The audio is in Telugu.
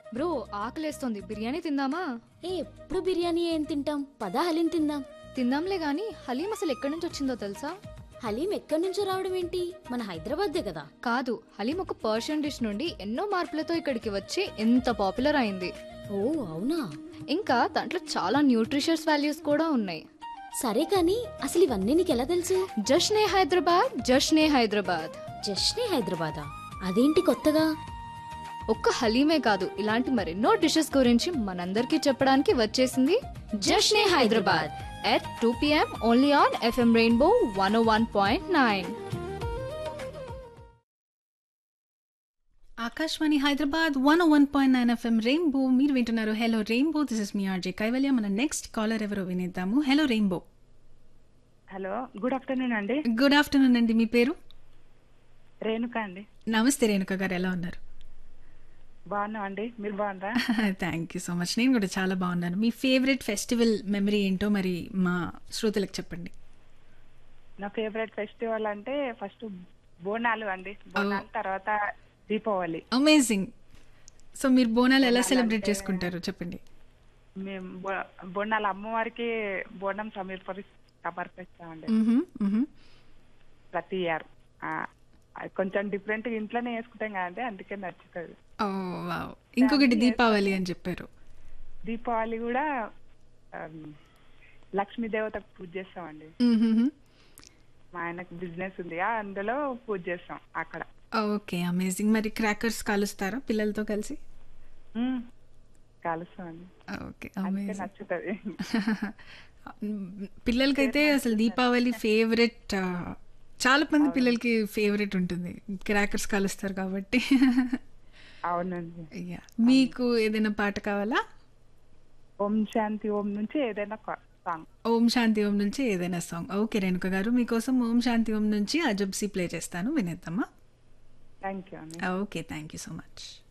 బ్రో ఆకలేస్తోంది బిర్యానీ తిందామా ఏ ఎప్పుడు బిర్యానీ ఏం తింటాం పదా హలీం తిందాం తిందాంలే గాని హలీం అసలు ఎక్కడి నుంచి వచ్చిందో తెలుసా హలీం ఎక్కడి నుంచో రావడం ఏంటి మన హైదరాబాద్దే కదా కాదు హలీం ఒక పర్షియన్ డిష్ నుండి ఎన్నో మార్పులతో ఇక్కడికి వచ్చి ఎంత పాపులర్ అయింది ఓ అవునా ఇంకా దాంట్లో చాలా న్యూట్రిషియస్ వాల్యూస్ కూడా ఉన్నాయి సరే కానీ అసలు ఇవన్నీ నీకు ఎలా తెలుసు జష్నే హైదరాబాద్ జష్నే హైదరాబాద్ జస్ట్నే హైదరాబాదా అదేంటి కొత్తగా ఒక్క హలీమే కాదు ఇలాంటి మరెన్నో డిషెస్ గురించి మనందరికీ చెప్పడానికి వచ్చేసింది Jashne Hyderabad at two PM only on FM rainbow one one point nine Akashvani Hyderabad one one point nine FM rainbow మీరు వింటున్నారు హలో రెయిన్బో దిస్ ఇస్ మీ ఆర్జే కైవల్య మన నెక్స్ట్ కాలర్ ఎవరో వినేద్దాము hello rainbow hello good afternoon అండి గుడ్ ఆఫ్టర్నూన్ అండి మీ పేరు రేణుక అండి నమస్తే రేణుక గారు ఎలా ఉన్నారు బాగున్నాం అండి మీరు బాగున్నారా థ్యాంక్ యూ సో మచ్ నేను కూడా చాలా బాగున్నాను మీ ఫేవరెట్ ఫెస్టివల్ మెమరీ ఏంటో మరి మా శ్రోతలకు చెప్పండి నా ఫేవరెట్ ఫెస్టివల్ అంటే ఫస్ట్ బోనాలు అండి బోనాలు తర్వాత దీపావళి అమేజింగ్ సో మీరు బోనాలు ఎలా సెలబ్రేట్ చేసుకుంటారు చెప్పండి మేము బో- బోనాలు అమ్మవారికి బోనం సమర్పరి సమర్పిస్తామండి మ్హూ, మ్హూ. ప్రతి ఇయర్ కొంచెం డిఫరెంట్ ఇంట్లోనే వేసుకుంటాం కదండి అందుకే నచ్చుతుంది ఓ వావ్ ఇంకొకటి దీపావళి అని చెప్పారు దీపావళి కూడా ఆ, లక్ష్మీ దేవతకు పూజ చేస్తామండి మ్హూ. మా ఆయనకు బిజినెస్ ఉంది ఆ, అందులో పూజ చేస్తాం అక్కడ ఓకే అమేజింగ్ మరి క్రాకర్స్ కాలుస్తారా పిల్లలతో కలిసి మ్మ్. కలుస్తామండి ఓకే అందుకే అమేజింగ్ నచ్చుతుంది పిల్లలకైతే అసలు దీపావళి ఫేవరెట్ చాలా మంది పిల్లలకి ఫేవరెట్ ఉంటుంది క్రాకర్స్ కాలుస్తారు కాబట్టి అవునండి Yeah. మీకు ఏదైనా పాట కావాలా ఓం శాంతి ఓం నుంచి ఏదైనా సాంగ్ ఓం శాంతి ఓం నుంచి ఏదైనా సాంగ్ ఓకే రేణుక గారు మీకోసం ఓం శాంతి ఓం నుంచి అజబ్సి ప్లే చేస్తాను వినేద్దామా థ్యాంక్ యూ అండి okay thank you so much